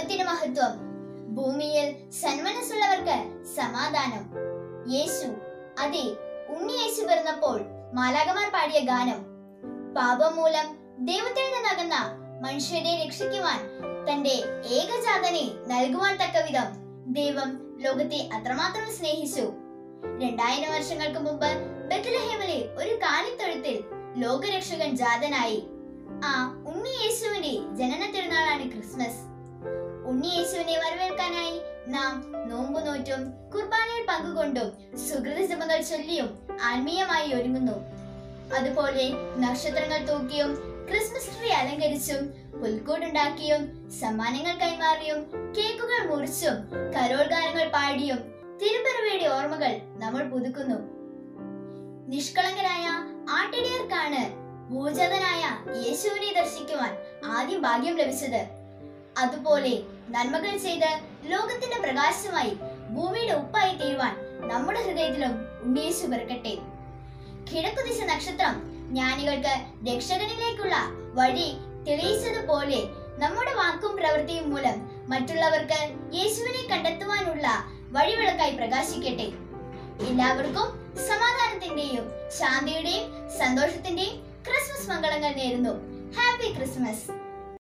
ദൈവത്തിന് മഹത്വം ഭൂമിയിൽ സന്മനസ്സുള്ളവർക്ക് സമാധാനം യേശു അതെ ഉണ്ണി യേശു പിറന്നപ്പോൾ മാലാകമാർ പാടിയ ഗാനം പാപം മൂലം ദൈവത്തിൽ നിന്നകന്ന മനുഷ്യരെ രക്ഷിക്കുവാൻ തന്റെ ഏകജാതനെ നൽകുവാൻ തക്കവിധം ദൈവം ലോകത്തെ അത്രമാത്രം സ്നേഹിച്ചു രണ്ടായിരം വർഷങ്ങൾക്ക് മുമ്പ് ബethlehem-ലെ ഒരു കാലിത്തൊഴുത്തിൽ ലോകരക്ഷകൻ ജാതനായി ആ ഉണ്ണി യേശുവിന്റെ ജനന തിരുനാളാണ് ക്രിസ്മസ് ഉണ്ണി യേശുവിനെ വരവേൽക്കാനായി നാം നോമ്പു നോറ്റും കുർബാനയിൽ പങ്കുകൊണ്ടും സുഹൃത ജപങ്ങൾ ചൊല്ലിയും ആത്മീയമായി ഒരുങ്ങുന്നു അതുപോലെ നക്ഷത്രങ്ങൾ തൂക്കിയും ക്രിസ്മസ് ട്രീ അലങ്കരിച്ചും പുൽക്കൂടുണ്ടാക്കിയും സമ്മാനങ്ങൾ കൈമാറിയും കേക്കുകൾ മുറിച്ചും കരോൾ ഗാനങ്ങൾ പാടിയും തിരുപ്പിറവിയുടെ ഓർമ്മകൾ നമ്മൾ പുതുക്കുന്നു നിഷ്കളങ്കരായ ആട്ടിടിയർക്കാണ് ഭൂജതനായ യേശുവിനെ ദർശിക്കുവാൻ ആദ്യം ഭാഗ്യം ലഭിച്ചത് അതുപോലെ നന്മകൾ ചെയ്ത് ലോകത്തിന്റെ പ്രകാശമായി ഭൂമിയുടെ ഉപ്പായി തീരുവാൻ നമ്മുടെ ഹൃദയത്തിലും ഉണ്ണീശു പിറക്കട്ടെ കിഴക്കുദിശ നക്ഷത്രം ജ്ഞാനികൾക്ക് രക്ഷകനിലേക്കുള്ള വഴി തെളിയിച്ചതുപോലെ നമ്മുടെ വാക്കും പ്രവൃത്തിയും മൂലം മറ്റുള്ളവർക്ക് യേശുവിനെ കണ്ടെത്തുവാനുള്ള വഴിവിളക്കായി പ്രകാശിക്കട്ടെ എല്ലാവർക്കും സമാധാനത്തിന്റെയും ശാന്തിയുടെയും സന്തോഷത്തിന്റെയും ക്രിസ്മസ് മംഗളങ്ങൾ നേരുന്നു ഹാപ്പി ക്രിസ്മസ്